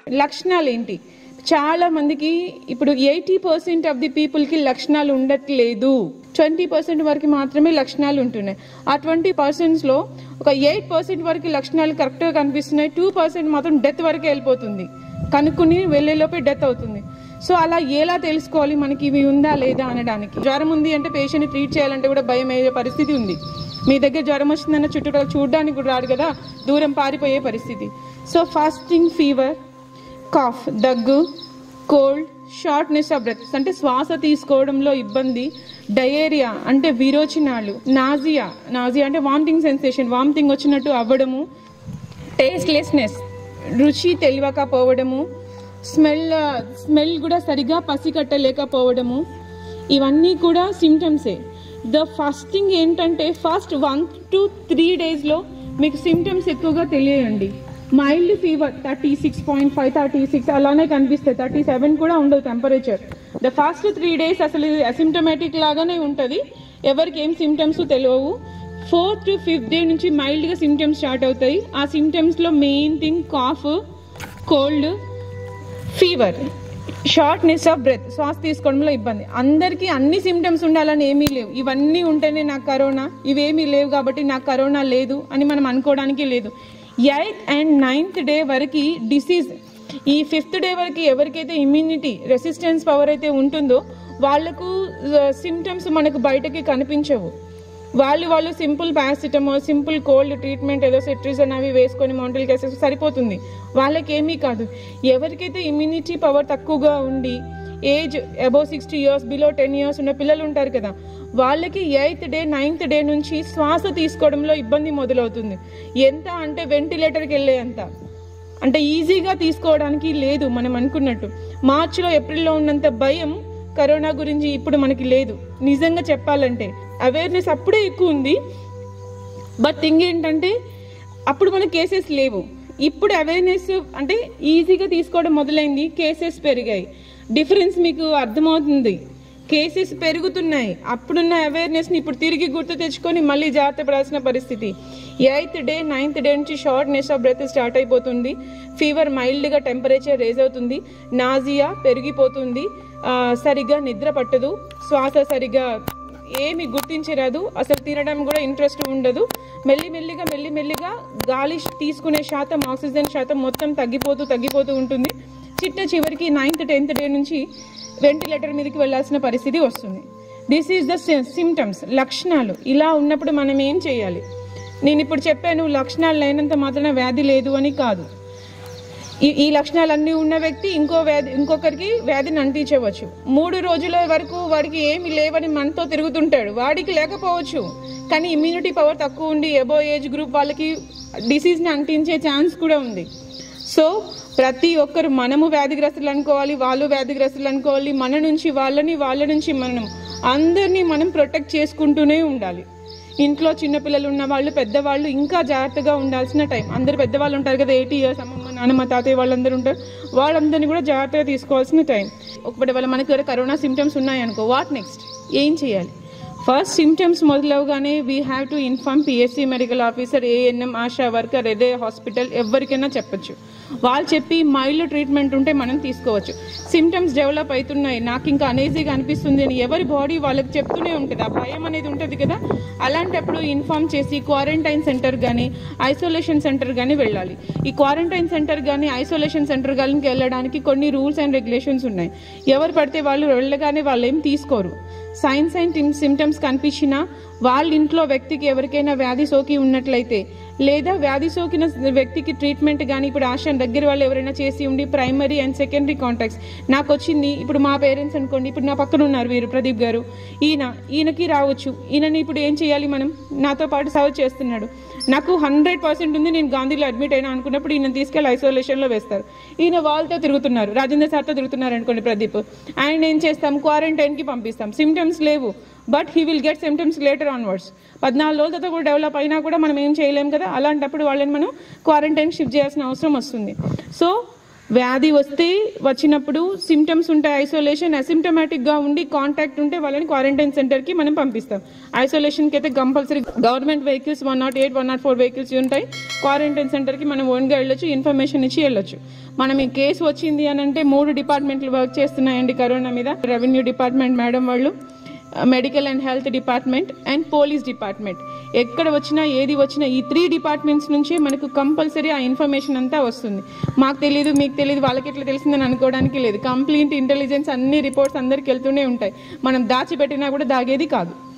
లక్షణాలు ఏంటి చాలా మందికి ఇప్పుడు eighty percent of the people కి లక్షణాలు ఉండట్లేదు ట్వంటీ పర్సెంట్ వరకు మాత్రమే లక్షణాలు ఉంటున్నాయి ఆ ట్వంటీ పర్సెంట్స్ లో ఒక ఎయిట్ పర్సెంట్ వరకు లక్షణాలు కరెక్ట్ గా కనిపిస్తున్నాయి టూ పర్సెంట్ మాత్రం డెత్ వరకు వెళ్ళిపోతుంది కనుక్కుని వెళ్లేలోపే డెత్ అవుతుంది సో అలా ఎలా తెలుసుకోవాలి మనకి ఇవి ఉందా లేదా అనడానికి జ్వరం ఉంది అంటే పేషెంట్ ట్రీట్ చేయాలంటే కూడా భయం అయ్యే పరిస్థితి ఉంది మీ దగ్గర జ్వరం వచ్చిందన్న చుట్టూ చూడడానికి కూడా రాడు కదా దూరం పారిపోయే పరిస్థితి సో ఫాస్టింగ్ ఫీవర్ కాఫ్ దగ్గు కోల్డ్ షార్ట్నెస్ ఆఫ్ బ్రెత్ అంటే శ్వాస తీసుకోవడంలో ఇబ్బంది డయేరియా అంటే విరోచనాలు నాజియా నాజియా అంటే వామిటింగ్ సెన్సేషన్ వామిటింగ్ వచ్చినట్టు అవ్వడము టేస్ట్లెస్నెస్ రుచి తెలియకపోవడము స్మెల్ స్మెల్ కూడా సరిగా పసిగట్టలేకపోవడము ఇవన్నీ కూడా సిమ్టమ్సే ద ఫస్టింగ్ ఏంటంటే ఫస్ట్ వన్ టు త్రీ డేస్లో మీకు సిమ్టమ్స్ ఎక్కువగా తెలియండి mild fever thirty six point five thirty six అలానే కనిపిస్తాయి థర్టీ సెవెన్ కూడా ఉండదు temperature the first three days అసలు అసిమ్టమేటిక్ లాగానే ఉంటుంది ఎవరికి ఏం సిమ్టమ్స్ తెలియవు ఫోర్త్ టు ఫిఫ్త్ డే నుంచి మైల్డ్గా సిమ్టమ్స్ స్టార్ట్ అవుతాయి ఆ సిమ్టమ్స్లో main thing cough cold fever shortness of breath శ్వాస తీసుకోవడంలో ఇబ్బంది అందరికీ అన్ని సిమ్టమ్స్ ఉండాలని ఏమీ లేవు ఇవన్నీ ఉంటేనే నాకు కరోనా ఇవేమీ లేవు కాబట్టి నాకు కరోనా లేదు అని మనం అనుకోవడానికి లేదు ఎయిత్ అండ్ నైన్త్ డే వరకు డిసీజ్ ఈ ఫిఫ్త్ డే వరకు ఎవరికైతే ఇమ్యూనిటీ రెసిస్టెన్స్ పవర్ అయితే ఉంటుందో వాళ్ళకు సిమ్టమ్స్ మనకు బయటకి కనిపించవు వాళ్ళు వాళ్ళు simple paracetamol simple cold treatment ఏదో సెట్రిజన్ అవి వేసుకొని మౌంటల్ కేసెస్ సరిపోతుంది వాళ్ళకి ఏమీ కాదు ఎవరికైతే ఇమ్యూనిటీ పవర్ తక్కువగా ఉండి age above sixty years below ten years ఉన్న పిల్లలు ఉంటారు కదా వాళ్ళకి ఎయిత్ డే నైన్త్ డే నుంచి శ్వాస తీసుకోవడంలో ఇబ్బంది మొదలవుతుంది ఎంత అంటే వెంటిలేటర్కి వెళ్ళే అంత అంటే ఈజీగా తీసుకోవడానికి లేదు మనం అనుకున్నట్టు మార్చిలో ఏప్రిల్లో ఉన్నంత భయం కరోనా గురించి ఇప్పుడు మనకి లేదు నిజంగా చెప్పాలంటే అవేర్నెస్ అప్పుడే ఎక్కువ ఉంది బట్ థింగ్ ఏంటంటే అప్పుడు మన కేసెస్ లేవు ఇప్పుడు అవేర్నెస్ అంటే ఈజీగా తీసుకోవడం మొదలైంది కేసెస్ పెరిగాయి డిఫరెన్స్ మీకు అర్థమవుతుంది కేసెస్ పెరుగుతున్నాయి అప్పుడున్న అవేర్నెస్ని ఇప్పుడు తిరిగి గుర్తు తెచ్చుకొని మళ్ళీ జాగ్రత్త పడాల్సిన పరిస్థితి ఎయిత్ డే నైన్త్ డే నుంచి షార్ట్నెస్ ఆఫ్ బ్రెత్ స్టార్ట్ అయిపోతుంది ఫీవర్ మైల్డ్గా టెంపరేచర్ రేజ్ అవుతుంది నాజియా పెరిగిపోతుంది ఆ, సరిగ్గా నిద్ర పట్టదు శ్వాస సరిగ్గా ఏమి గుర్తించరాదు అసలు తినడం కూడా ఇంట్రెస్ట్ ఉండదు మెల్లి మెల్లిగా మెల్లి మెల్లిగా గాలి తీసుకునే శాతం ఆక్సిజన్ శాతం మొత్తం తగ్గిపోతూ తగ్గిపోతూ ఉంటుంది చిట్ట చివరికి నైన్త్ టెన్త్ డే నుంచి వెంటిలేటర్ మీదకి వెళ్ళాల్సిన పరిస్థితి వస్తుంది దిస్ ఈజ్ ద సిమ్టమ్స్ లక్షణాలు ఇలా ఉన్నప్పుడు మనం ఏం చేయాలి నేను ఇప్పుడు చెప్పాను లక్షణాలు లేనంత మాత్రాన వ్యాధి లేదు అని కాదు ఈ ఈ లక్షణాలన్నీ ఉన్న వ్యక్తి ఇంకో వ్యాధి ఇంకొకరికి వ్యాధిని అంటించవచ్చు మూడు రోజుల వరకు వాడికి ఏమి లేవని మనతో తిరుగుతుంటాడు వాడికి లేకపోవచ్చు కానీ ఇమ్యూనిటీ పవర్ తక్కువ ఉండి ఎబో ఏజ్ గ్రూప్ వాళ్ళకి డిసీజ్ని అంటించే ఛాన్స్ కూడా ఉంది సో ప్రతి ఒక్కరు మనము వ్యాధిగ్రస్తులు అనుకోవాలి వాళ్ళు వ్యాధిగ్రస్తులు అనుకోవాలి మన నుంచి వాళ్ళని వాళ్ళ నుంచి మనం అందరినీ మనం ప్రొటెక్ట్ చేసుకుంటూనే ఉండాలి ఇంట్లో చిన్నపిల్లలు ఉన్న వాళ్ళు పెద్దవాళ్ళు ఇంకా జాగ్రత్తగా ఉండాల్సిన టైం అందరు పెద్దవాళ్ళు ఉంటారు కదా ఎయిటీ ఇయర్స్ అమ్మమ్మ నాన్నమ్మ తాతయ్య వాళ్ళందరూ ఉంటారు వాళ్ళందరినీ కూడా జాగ్రత్తగా తీసుకోవాల్సిన టైం ఒకటి వాళ్ళ మనకి ఎవరైనా కరోనా సిమ్టమ్స్ ఉన్నాయనుకో వాట్ నెక్స్ట్ ఏం చేయాలి ఫస్ట్ సిమ్టమ్స్ మొదలవగానే we have to inform PSC medical officer ANM ASHA worker ఏదే హాస్పిటల్ ఎవరికైనా చెప్పొచ్చు వాళ్ళు చెప్పి మైల్డ్ ట్రీట్మెంట్ ఉంటే మనం తీసుకోవచ్చు సిమ్టమ్స్ డెవలప్ అవుతున్నాయి నాకు ఇంకా అనేజీగా అనిపిస్తుంది అని ఎవరి బాడీ వాళ్ళకి చెప్తూనే ఉంటుంది ఆ భయం అనేది ఉంటుంది కదా అలాంటప్పుడు ఇన్ఫార్మ్ చేసి క్వారంటైన్ సెంటర్ కానీ ఐసోలేషన్ సెంటర్ కానీ వెళ్ళాలి ఈ క్వారంటైన్ సెంటర్ కానీ ఐసోలేషన్ సెంటర్ కానీ వెళ్ళడానికి కొన్ని రూల్స్ అండ్ రెగ్యులేషన్స్ ఉన్నాయి ఎవరు పడితే వాళ్ళు వెళ్ళగానే వాళ్ళు ఏం తీసుకోరు సైన్స్ అండ్ సిమ్టమ్స్ కనిపించినా వాళ్ళ ఇంట్లో వ్యక్తికి ఎవరికైనా వ్యాధి సోకి ఉన్నట్లయితే లేదా వ్యాధి సోకిన వ్యక్తికి ట్రీట్మెంట్ కానీ ఇప్పుడు ఆశ దగ్గర వాళ్ళు ఎవరైనా చేసి ఉండి ప్రైమరీ అండ్ సెకండరీ కాంటాక్ట్స్ నాకు వచ్చింది ఇప్పుడు మా పేరెంట్స్ అనుకోండి ఇప్పుడు నా పక్కన ఉన్నారు వీరు ప్రదీప్ గారు ఈయన ఈయనకి రావచ్చు ఈయనని ఇప్పుడు ఏం చేయాలి మనం నాతో పాటు సర్వ్ చేస్తున్నాడు నాకు హండ్రెడ్ పర్సెంట్ ఉంది నేను గాంధీలో అడ్మిట్ అయినా అనుకున్నప్పుడు ఈయన తీసుకెళ్ళి ఐసోలేషన్లో వేస్తారు ఈయన వాళ్ళతో తిరుగుతున్నారు రాజేంద్ర సార్తో తిరుగుతున్నారు అనుకోండి ప్రదీప్ ఆయన ఏం చేస్తాం క్వారంటైన్కి పంపిస్తాం సిమ్టమ్స్ లేవు but he will get symptoms later onwards పద్నాలుగు రోజుల తర్వాత కూడా డెవలప్ అయినా కూడా మనం ఏం చేయలేం కదా అలాంటప్పుడు వాళ్ళని మనం క్వారంటైన్ షిఫ్ట్ చేయాల్సిన అవసరం వస్తుంది సో వ్యాధి వస్తే వచ్చినప్పుడు సిమ్టమ్స్ ఉంటాయి ఐసోలేషన్ అసిమ్టమాటిక్ గా ఉండి కాంటాక్ట్ ఉంటే వాళ్ళని క్వారంటైన్ సెంటర్ కి మనం పంపిస్తాం ఐసోలేషన్ కి అయితే compulsory government vehicles one not eight one not four vehicles ఉంటాయి క్వారంటైన్ సెంటర్ కి మనం ఓన్ గా వెళ్ళొచ్చు ఇన్ఫర్మేషన్ ఇచ్చి వెళ్ళొచ్చు మనం ఈ కేసు వచ్చింది అని అంటే మూడు డిపార్ట్మెంట్లు వర్క్ చేస్తున్నాయండి కరోనా మీద రెవెన్యూ డిపార్ట్మెంట్ మేడం వాళ్ళు medical and health department and police department ఎక్కడ వచ్చినా ఏది వచ్చినా ఈ త్రీ డిపార్ట్మెంట్స్ నుంచే మనకు కంపల్సరీ ఆ ఇన్ఫర్మేషన్ అంతా వస్తుంది మాకు తెలియదు మీకు తెలియదు వాళ్ళకి ఎట్లా తెలిసిందని అనుకోవడానికి లేదు కంప్లీట్ ఇంటెలిజెన్స్ అన్ని రిపోర్ట్స్ అందరికి వెళ్తూనే ఉంటాయి మనం దాచిపెట్టినా కూడా దాగేది కాదు